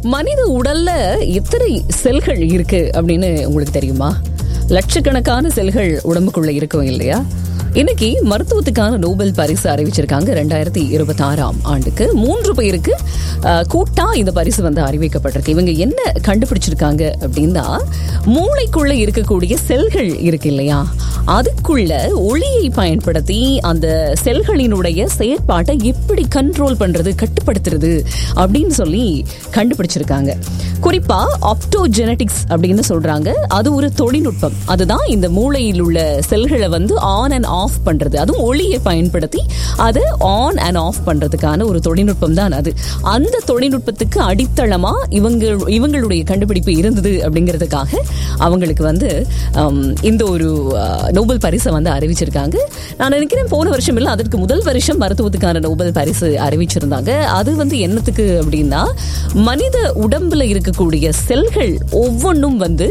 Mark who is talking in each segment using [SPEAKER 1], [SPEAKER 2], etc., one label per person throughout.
[SPEAKER 1] மனித உடல்ல எத்தனை செல்கள் இருக்கு அப்படின்னு உங்களுக்கு தெரியுமா லட்சக்கணக்கான செல்கள் உடம்புக்குள்ள இருக்கும் இல்லையா இன்னைக்கு மருத்துவத்துக்கான நோபல் பரிசு அறிவிச்சிருக்காங்க ரெண்டாயிரத்தி இருபத்தி ஆறாம் ஆண்டுக்கு மூன்று பேருக்கு அஹ், கூட்டா இந்த பரிசு வந்து அறிவிக்கப்பட்டிருக்கு இவங்க என்ன கண்டுபிடிச்சிருக்காங்க அப்படின்னா மூளைக்குள்ள இருக்கக்கூடிய செல்கள் இருக்கு இல்லையா அதுக்குள்ள ஒளியை பயன்படுத்தி அந்த செல்களினுடைய செயற்பாட்டை எப்படி கண்ட்ரோல் பண்றது கட்டுப்படுத்துறது அப்படின்னு சொல்லி கண்டுபிடிச்சிருக்காங்க குறிப்பா ஆப்டோஜெனடிக்ஸ் அப்படின்னு சொல்றாங்க அது ஒரு தொழில்நுட்பம் அதுதான் இந்த மூளையில் உள்ள செல்களை வந்து ஆன் அண்ட் ஆஃப் பண்றது அதுவும் ஒளியை பயன்படுத்தி அதை ஆன் அண்ட் ஆஃப் பண்றதுக்கான ஒரு தொழில்நுட்பம் தான் அது அந்த தொழில்நுட்பத்துக்கு அடித்தளமா இவங்க இவங்களுடைய கண்டுபிடிப்பு இருந்தது அப்படிங்கிறதுக்காக அவங்களுக்கு வந்து ஹம், இந்த ஒரு அஹ், நோபல் பரிசை வந்து அறிவிச்சிருக்காங்க நான் நினைக்கிறேன் போன வருஷம் இல்லை அதற்கு முதல் வருஷம் மருத்துவத்துக்கான நோபல் பரிசு அறிவிச்சிருந்தாங்க அது வந்து என்னத்துக்கு அப்படின்னா மனித உடம்புல இருக்கக்கூடிய செல்கள் ஒவ்வொன்றும் வந்து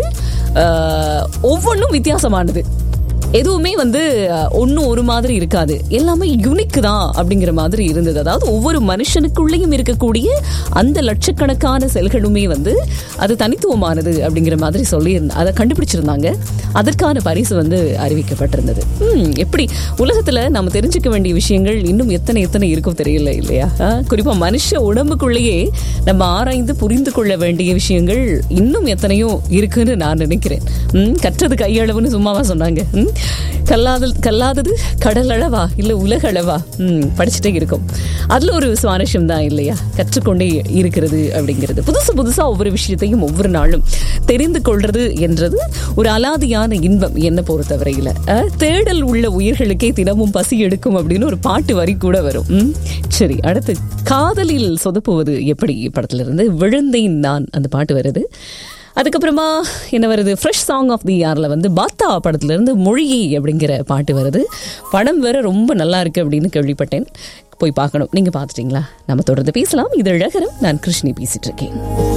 [SPEAKER 1] அஹ், ஒவ்வொன்றும் வித்தியாசமானது எதுவுமே வந்து ஒன்றும் ஒரு மாதிரி இருக்காது எல்லாமே யுனிக் தான் அப்படிங்கிற மாதிரி இருந்தது அதாவது ஒவ்வொரு மனுஷனுக்குள்ளேயும் இருக்கக்கூடிய அந்த லட்சக்கணக்கான செல்களுமே வந்து அது தனித்துவமானது அப்படிங்கிற மாதிரி சொல்லி அதை கண்டுபிடிச்சிருந்தாங்க அதற்கான பரிசு வந்து அறிவிக்கப்பட்டிருந்தது ம், எப்படி உலகத்துல நம்ம தெரிஞ்சுக்க வேண்டிய விஷயங்கள் இன்னும் எத்தனை எத்தனை இருக்கும் தெரியல இல்லையா ஆ, குறிப்பா மனுஷ உடம்புக்குள்ளேயே நம்ம ஆராய்ந்து புரிந்து கொள்ள வேண்டிய விஷயங்கள் இன்னும் எத்தனையோ இருக்குன்னு நான் நினைக்கிறேன் ம், கற்றது கையளவுன்னு சும்மாவா சொன்னாங்க ம், கல்லாதது கல்லாதது கடல் அளவா இல்ல உலக அளவா ம், படிச்சுட்டே இருக்கும் அதுல ஒரு சுவாரஸ்யம் தான் இல்லையா கற்றுக்கொண்டே இருக்கிறது அப்படிங்கிறது புதுசு புதுசா ஒவ்வொரு விஷயத்தையும் ஒவ்வொரு நாளும் தெரிந்து கொள்றது என்றது ஒரு அலாதியான இன்பம் என்ன பொறுத்தவரையில அஹ், தேடல் உள்ள உயிர்களுக்கே தினமும் பசி எடுக்கும் அப்படின்னு ஒரு பாட்டு வரி கூட வரும் ம், சரி அடுத்து காதலில் சொதப்புவது எப்படி படத்துல இருந்து விழுந்தேன் நான் அந்த பாட்டு வருது அதுக்கப்புறமா என்ன வருது ஃப்ரெஷ் சாங் ஆஃப் தி இயர்ல வந்து பாத்தா படத்துல இருந்து மொழியை அப்படிங்கிற பாட்டு வருது படம் வேற ரொம்ப நல்லா இருக்கு அப்படின்னு கேள்விப்பட்டேன் போய் பார்க்கணும் நீங்க பார்த்துட்டீங்களா நம்ம தொடர்ந்து பேசலாம் இது அழகரம் நான் கிருஷ்ணி பேசிட்டு இருக்கேன்